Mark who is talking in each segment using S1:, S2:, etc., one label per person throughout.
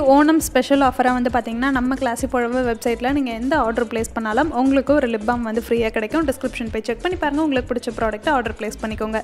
S1: Onam special ஆஃபராக வந்து பார்த்தீங்கன்னா நம்ம கிளாசி புழவு வெப்சைட்டில் நீங்கள் எந்த ஆர்டர் ப்ளேஸ் பண்ணாலும் உங்களுக்கு ஒரு லிப் பாம் வந்து ஃப்ரீயாக கிடைக்கும் டிஸ்கிரிப்ஷன் போய் செக் பண்ணி பாருங்கள் உங்களுக்கு பிடிச்ச ப்ராடக்ட்டை ஆர்டர் ப்ளேஸ் பண்ணிக்கோங்க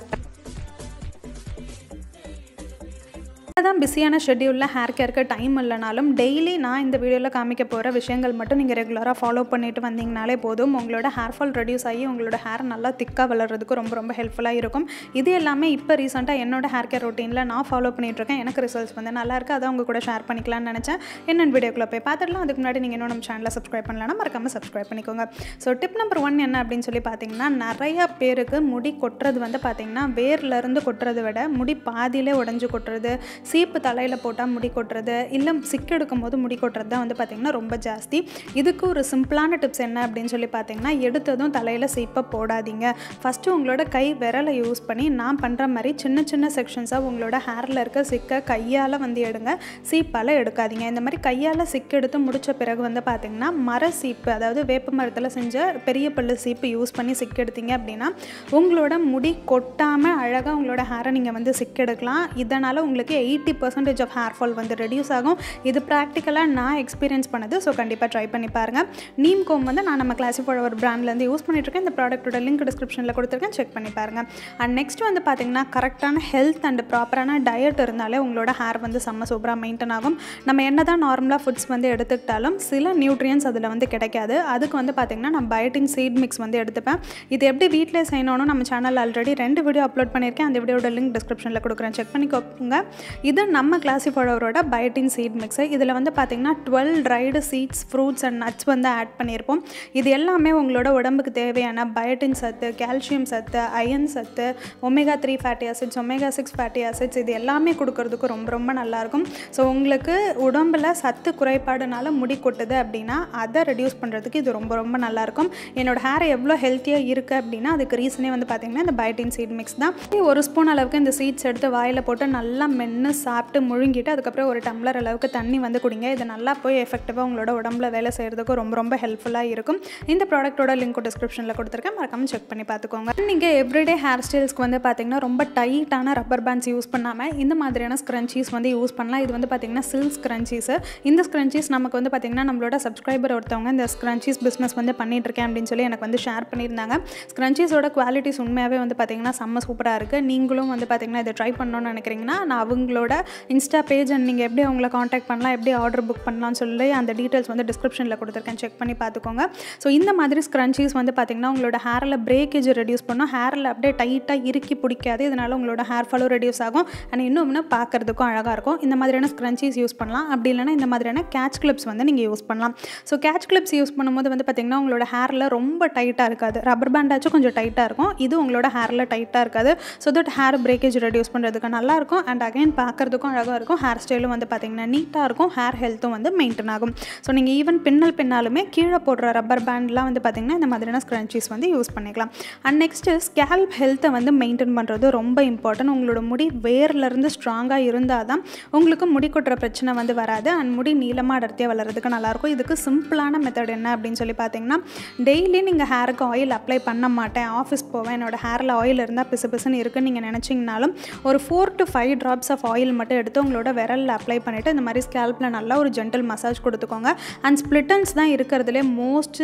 S1: தான் பிஸியான ஷெட்யூலில் ஹேர் கேருக்கு டைம் இல்லைனாலும் டெய்லி நான் இந்த வீடியோவில் காமிக்க போகிற விஷயங்கள் மட்டும் நீங்கள் ரெகுலராக ஃபாலோ பண்ணிட்டு வந்தீங்கனாலே போதும் உங்களோட ஹேர் ஃபால் ரெடியூஸ் ஆகி உங்களோட ஹேர் நல்லா திக்காக வளர்கிறதுக்கு ரொம்ப ரொம்ப ஹெல்ப்ஃபுல்லாக இருக்கும் இது எல்லாமே இப்போ ரீசெண்டாக என்னோட ஹேர் கேர் ரொட்டீனில் நான் ஃபாலோ பண்ணிகிட்ருக்கேன் எனக்கு ரிசல்ட்ஸ் வந்து நல்லா இருக்குது அதை உங்க கூட ஷேர் பண்ணிக்கலாம்னு நினச்சேன் என்னென்ன வீடியோக்குள்ளே போய் பார்த்துடலாம் அதுக்கு முன்னாடி நீங்கள் இன்னும் நம்ம சேனலை சப்ஸ்கிரைப் பண்ணலன்னா மறக்காமல் சப்ஸ்கிரைப் பண்ணிக்கோங்க ஸோ டிப் நம்பர் ஒன் என்ன அப்படின்னு சொல்லி பார்த்தீங்கன்னா நிறைய பேருக்கு முடி கொட்டுறது வந்து பார்த்தீங்கன்னா வேர்லேருந்து கொட்டுறதை விட முடி பாதியிலே உடஞ்சி கொட்டுறது சீப்பு தலையில் போட்டால் முடி கொட்டுறது இல்லை சிக்கு எடுக்கும் போது முடி கொட்டுறது தான் வந்து பார்த்திங்கன்னா ரொம்ப ஜாஸ்தி இதுக்கு ஒரு சிம்பிளான டிப்ஸ் என்ன அப்படின்னு சொல்லி பார்த்தீங்கன்னா எடுத்ததும் தலையில் சீப்பை போடாதீங்க ஃபஸ்ட்டு உங்களோட கை விரலை யூஸ் பண்ணி நான் பண்ணுற மாதிரி சின்ன சின்ன செக்ஷன்ஸாக உங்களோட ஹேரில் இருக்க சிக்கை கையால் வந்து எடுங்க சீப்பால் எடுக்காதீங்க இந்த மாதிரி கையால் சிக்கு எடுத்து முடித்த பிறகு வந்து பார்த்திங்கன்னா மர சீப்பு அதாவது வேப்ப மரத்தில் செஞ்ச பெரிய பல்லு சீப்பு யூஸ் பண்ணி சிக்கு எடுத்தீங்க அப்படின்னா உங்களோட முடி கொட்டாமல் அழகாக உங்களோட ஹேரை நீங்கள் வந்து சிக்கு எடுக்கலாம் இதனால் உங்களுக்கு eighty percentage of hair fall வந்து ரெடியூஸ் ஆகும் இது ப்ராக்டிக்கலாக நான் எக்ஸ்பீரியன்ஸ் பண்ணது ஸோ கண்டிப்பாக ட்ரை பண்ணி பாருங்கள் நீம் கோம் வந்து நான் நம்ம கிளாசிஃபோட ஒரு பிராண்ட்லேருந்து யூஸ் பண்ணிட்டுருக்கேன் இந்த ப்ராடக்ட்டோட லிங்க் டிஸ்கிரிப்ஷனில் கொடுத்துருக்கேன் செக் பண்ணி பாருங்கள் அண்ட் நெக்ஸ்ட் வந்து பார்த்தீங்கன்னா கரெக்டான ஹெல்த் அண்ட் ப்ராப்பரான டயட் இருந்தாலே உங்களோட ஹேர் வந்து செம்ம சூப்பராக மெயின்டைன் ஆகும் நம்ம என்ன தான் நார்மலாக ஃபுட்ஸ் வந்து எடுத்துக்கிட்டாலும் சில நியூட்ரியன்ஸ் அதில் வந்து கிடைக்காது அதுக்கு வந்து பார்த்திங்கன்னா நான் பயோட்டின் சீட் மிக்ஸ் வந்து எடுத்துப்பேன் இது எப்படி வீட்டிலே செய்யணும்னு நம்ம சேனல் ஆல்ரெடி ரெண்டு வீடியோ அப்லோட் பண்ணியிருக்கேன் அந்த வீடியோட லிங்க் டிஸ்கிரிப்ஷனில் கொடுக்குறேன் செக் பண்ணிக்கோங்க இது நம்ம கிளாசிஃபோடவரோட பயோட்டின் சீட் மிக்ஸு இதில் வந்து பார்த்திங்கன்னா twelve dried seeds fruits and nuts வந்து ஆட் பண்ணியிருப்போம் இது எல்லாமே உங்களோட உடம்புக்கு தேவையான பயோட்டின் சத்து கால்சியம் சத்து அயன் சத்து omega three fatty acids omega six fatty acids இது எல்லாமே கொடுக்கறதுக்கு ரொம்ப ரொம்ப நல்லாயிருக்கும் ஸோ உங்களுக்கு உடம்பில் சத்து குறைபாடுனால முடி கொட்டுது அப்படின்னா அதை ரெடியூஸ் பண்ணுறதுக்கு இது ரொம்ப ரொம்ப நல்லாயிருக்கும் என்னோட ஹேர் எவ்வளோ ஹெல்த்தியாக இருக்குது அப்படின்னா அதுக்கு ரீசனே வந்து பார்த்திங்கன்னா இந்த பயோட்டின் சீட் மிக்ஸ் தான் ஒரு ஸ்பூன் அளவுக்கு இந்த சீட்ஸ் எடுத்து வாயில் போட்டு நல்லா மென்று சாப்பிட்டு முழுங்கிட்டு அதுக்கப்புறம் ஒரு டம்ளர் அளவுக்கு தண்ணி வந்து குடிங்க இது நல்லா போய் எஃபெக்டிவாக உங்களோட உடம்புல வேலை செய்கிறதுக்கு ரொம்ப ரொம்ப ஹெல்ப்ஃபுல்லாக இருக்கும் இந்த ப்ராடக்ட்டோட லிங்க் டிஸ்கிரிப்ஷனில் கொடுத்துருக்கேன் மறக்காம செக் பண்ணி பார்த்துக்கோங்க நீங்கள் எவ்ரிடே ஹேர் ஸ்டைல்ஸ்க்கு வந்து பார்த்தீங்கன்னா ரொம்ப டைட்டான ரப்பர் பேண்ட்ஸ் யூஸ் பண்ணாமல் இந்த மாதிரியான ஸ்க்ரன்ச்சீஸ் வந்து யூஸ் பண்ணலாம் இது வந்து பார்த்தீங்கன்னா சில்க் ஸ்க்ரன்ச்சீஸ் இந்த ஸ்க்ரன்ச்சீஸ் நமக்கு வந்து பார்த்தீங்கன்னா நம்மளோட சப்ஸ்கிரைபர் ஒருத்தவங்க இந்த ஸ்க்ரன்ச்சீஸ் பிஸ்னஸ் வந்து பண்ணிட்டு இருக்கேன் அப்படின்னு சொல்லி எனக்கு வந்து ஷேர் பண்ணியிருந்தாங்க ஸ்க்ரன்ச்சீஸோட குவாலிட்டிஸ் உண்மையாகவே வந்து பார்த்தீங்கன்னா செம்ம சூப்பராக இருக்குது நீங்களும் வந்து பார்த்தீங்கன்னா இதை ட்ரை பண்ணணும்னு நினைக்கிறீங்கன்னா நான் அவங்களோட இன்ஸ்டா பேஜ் அண்ட் நீங்கள் எப்படி அவங்கள காண்டாக்ட் பண்ணலாம் எப்படி ஆர்டர் புக் பண்ணலாம்னு சொல்லி அந்த டீட்டெயில்ஸ் வந்து டிஸ்கிரிப்ஷனில் கொடுத்துருக்கேன் செக் பண்ணி பார்த்துக்கோங்க ஸோ இந்த மாதிரி ஸ்க்ரன்ச்சீஸ் வந்து பார்த்திங்கன்னா உங்களோட ஹேரில் பிரேக்கேஜ் ரெடியூஸ் பண்ணும் ஹேரில் அப்படியே டைட்டாக இறுக்கி பிடிக்காது இதனால் உங்களோட ஹேர் ஃபாலும் ரெடியூஸ் ஆகும் அண்ட் இன்னொன்று பார்க்குறதுக்கும் அழகாக இருக்கும் இந்த மாதிரியான ஸ்க்ரன்ச்சீஸ் யூஸ் பண்ணலாம் அப்படி இல்லைனா இந்த மாதிரியான கேட்ச் கிளிப்ஸ் வந்து நீங்கள் யூஸ் பண்ணலாம் ஸோ கேட்ச் கிளிப்ஸ் யூஸ் பண்ணும்போது வந்து பார்த்திங்கன்னா உங்களோட ஹேரில் ரொம்ப டைட்டாக இருக்காது ரப்பர் பேண்டாச்சும் கொஞ்சம் டைட்டாக இருக்கும் இது உங்களோட ஹேரில் டைட்டாக இருக்காது so that hair breakage reduce பண்ணுறதுக்கு நல்லாயிருக்கும் அண்ட் அகைன் பார்க்குறதுக்கும் அழகாக இருக்கும் ஹேர் ஸ்டைலும் வந்து பார்த்திங்கன்னா நீட்டாக இருக்கும் ஹேர் ஹெல்த்தும் வந்து மெயின்டைன் ஆகும் ஸோ நீங்கள் ஈவன் பின்னல் பின்னாலுமே கீழே போடுற ரப்பர் பேண்ட்லாம் வந்து பார்த்திங்கன்னா இந்த மாதிரியான ஸ்க்ரன்ச்சீஸ் வந்து யூஸ் பண்ணிக்கலாம் அண்ட் நெக்ஸ்ட்டு ஸ்கேல்ப் ஹெல்த்தை வந்து மெயின்டைன் பண்ணுறது ரொம்ப இம்பார்ட்டன்ட் உங்களோட முடி வேர்லேருந்து ஸ்ட்ராங்காக இருந்தால் தான் உங்களுக்கு முடி கொட்டுற பிரச்சனை வந்து வராது அண்ட் முடி நீளமாக அடர்த்தியாக வளர்கிறதுக்கு நல்லாயிருக்கும் இதுக்கு சிம்பிளான மெத்தட் என்ன அப்படின்னு சொல்லி பார்த்தீங்கன்னா டெய்லி நீங்கள் ஹேருக்கு ஆயில் அப்ளை பண்ண மாட்டேன் ஆஃபீஸ் போவேன் என்னோட ஹேரில் ஆயில் இருந்தால் பிசு பிசுன்னு இருக்குன்னு நீங்கள் நினச்சிங்கனாலும் ஒரு four to five drops of oil மட்டும் எடுத்து உங்களோட விரலில் அப்ளை பண்ணிவிட்டு இந்த மாதிரி ஸ்கேல்பில் நல்லா ஒரு ஜென்டல் மசாஜ் கொடுத்துக்கோங்க அண்ட் ஸ்ப்ளிட்டன்ஸ் தான் இருக்கிறதுலே மோஸ்ட்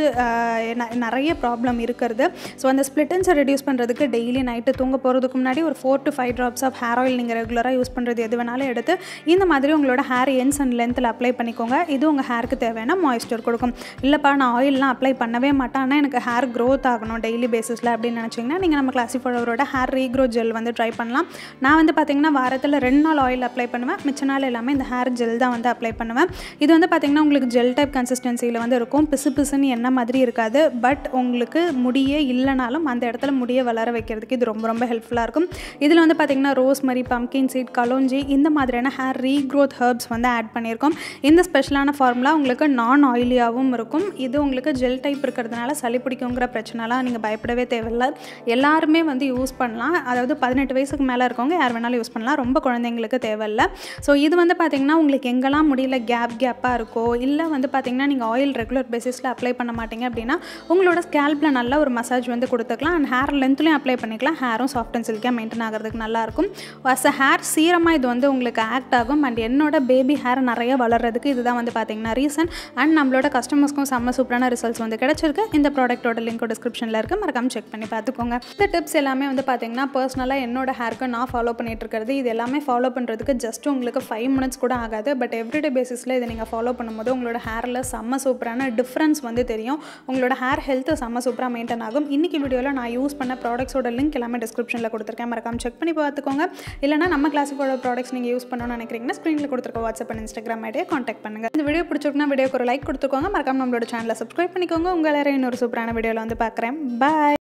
S1: நிறைய ப்ராப்ளம் இருக்கிறது ஸோ அந்த ஸ்ப்ளிட்டன்ஸை ரெடியூஸ் பண்ணுறதுக்கு டெய்லி நைட்டு தூங்க போகிறதுக்கு முன்னாடி ஒரு four to five drops of hair oil நீங்கள் ரெகுலராக யூஸ் பண்ணுறது எது வேணாலும் எடுத்து இந்த மாதிரி உங்களோட ஹேர் என்ஸ் அண்ட் லென்த்தில் அப்ளை பண்ணிக்கோங்க இது உங்கள் ஹேருக்கு தேவையான மாய்ஸ்சர் கொடுக்கும் இல்லைப்பா நான் ஆயிலெலாம் அப்ளை பண்ணவே மாட்டேன் ஆனால் எனக்கு ஹேர் க்ரோத் ஆகணும் டெய்லி பேசிஸில் அப்படின்னு நினச்சிங்கன்னா நீங்கள் நம்ம கிளாசிஃபோடவரோட ஹேர் ரீக்ரோ ஜெல் வந்து ட்ரை பண்ணலாம் நான் வந்து பார்த்திங்கன்னா வாரத்தில் ரெண்டு நாள் ஆயில் அப்ளை பண்ணுவேன் மிச்ச நாள் எல்லாமே இந்த ஹேர் ஜெல் தான் வந்து அப்ளை பண்ணுவேன் இது வந்து பார்த்திங்கன்னா உங்களுக்கு ஜெல் டைப் கன்சிஸ்டன்சியில் வந்து இருக்கும் பிசு பிசுன்னு என்ன மாதிரி இருக்காது பட் உங்களுக்கு முடியே இல்லைனாலும் அந்த இடத்துல முடியை வளர வைக்கிறதுக்கு இது ரொம்ப ரொம்ப ஹெல்ப்ஃபுல்லாக இருக்கும் இதில் வந்து பார்த்திங்கன்னா rosemary pumpkin seed kalonji இந்த மாதிரியான ஹேர் ரீக்ரோத் ஹர்ப்ஸ் வந்து ஆட் பண்ணியிருக்கோம் இந்த ஸ்பெஷலான ஃபார்முலா உங்களுக்கு நான் ஆயிலியாகவும் இருக்கும் இது உங்களுக்கு ஜெல் டைப் இருக்கிறதுனால சளி பிடிக்குங்கிற பிரச்சனைலாம் நீங்கள் பயப்படவே தேவையில்லை எல்லாருமே வந்து யூஸ் பண்ணலாம் அதாவது பதினெட்டு வயசுக்கு மேலே இருக்கவங்க யார் வேணாலும் யூஸ் பண்ணலாம் ரொம்ப குழந்தைங்களுக்கு உங்களுக்கு தேவையில்ல ஸோ இது வந்து பார்த்திங்கன்னா உங்களுக்கு எங்கெல்லாம் முடியல கேப் கேப்பாக இருக்கோ இல்லை வந்து பார்த்திங்கன்னா நீங்கள் ஆயில் ரெகுலர் பேசிஸில் அப்ளை பண்ண மாட்டீங்க அப்படின்னா உங்களோட ஸ்கேல்பில் நல்லா ஒரு மசாஜ் வந்து கொடுத்துக்கலாம் அண்ட் ஹேர் லென்த்லையும் அப்ளை பண்ணிக்கலாம் ஹேரும் சாஃப்ட் அண்ட் சில்கியாக மெயின்டைன் ஆகிறதுக்கு நல்லாயிருக்கும் அஸ் அ ஹேர் சீரமாக இது வந்து உங்களுக்கு ஆக்ட் ஆகும் அண்ட் என்னோட பேபி ஹேர் நிறைய வளர்கிறதுக்கு இதுதான் வந்து பார்த்திங்கன்னா ரீசன் அண்ட் நம்மளோட கஸ்டமர்ஸ்க்கும் செம்ம சூப்பரான ரிசல்ட்ஸ் வந்து கிடச்சிருக்கு இந்த ப்ராடக்ட்டோட லிங்க் டிஸ்கிரிப்ஷனில் இருக்குது மறக்காம செக் பண்ணி பார்த்துக்கோங்க இந்த டிப்ஸ் எல்லாமே வந்து பார்த்திங்கன்னா பர்சனலாக என்னோட ஹேருக்கு நான் ஃபாலோ பண்ணிட்டு இருக்கிறது இது எல்லாமே ஃபாலோ பண்ணுறதுக்கு ஜஸ்ட் உங்களுக்கு ஃபைவ் மினிட்ஸ் கூட ஆகாது பட் எவ்ரிடே பேசிஸில் இதை நீங்கள் ஃபாலோ பண்ணும்போது உங்களோட ஹேரில் செம்ம சூப்பரான டிஃப்ரென்ஸ் வந்து தெரியும் உங்களோட ஹேர் ஹெல்த்து செம்ம சூப்பராக மெயின்டைன் ஆகும் இன்றைக்கி வீடியோவில் நான் யூஸ் பண்ண ப்ராடக்ட்ஸோட லிங்க் எல்லாமே டிஸ்கிரிப்ஷனில் கொடுத்துருக்கேன் மறக்காம செக் பண்ணி பார்த்துக்கோங்க இல்லைனா நம்ம கிளாஸிக்கோட ப்ராடக்ட்ஸ் நீங்கள் யூஸ் பண்ணணும்னு நினைக்கிறீங்கன்னா ஸ்க்ரீனில் கொடுத்துருக்க வாட்ஸ்அப் அண்ட் இன்ஸ்டாகிராம் ஐடியை காண்டாக்ட் பண்ணுங்கள் இந்த வீடியோ பிடிச்சிருக்குன்னா வீடியோக்கு ஒரு லைக் கொடுத்துக்கோங்க மறக்காம நம்மளோட சேனலை சப்ஸ்கிரைப் பண்ணிக்கோங்க உங்கள் எல்லாரையும் இன்னொரு சூப்பரான வீடியோவில் வந்து பார்க்குறேன் பாய்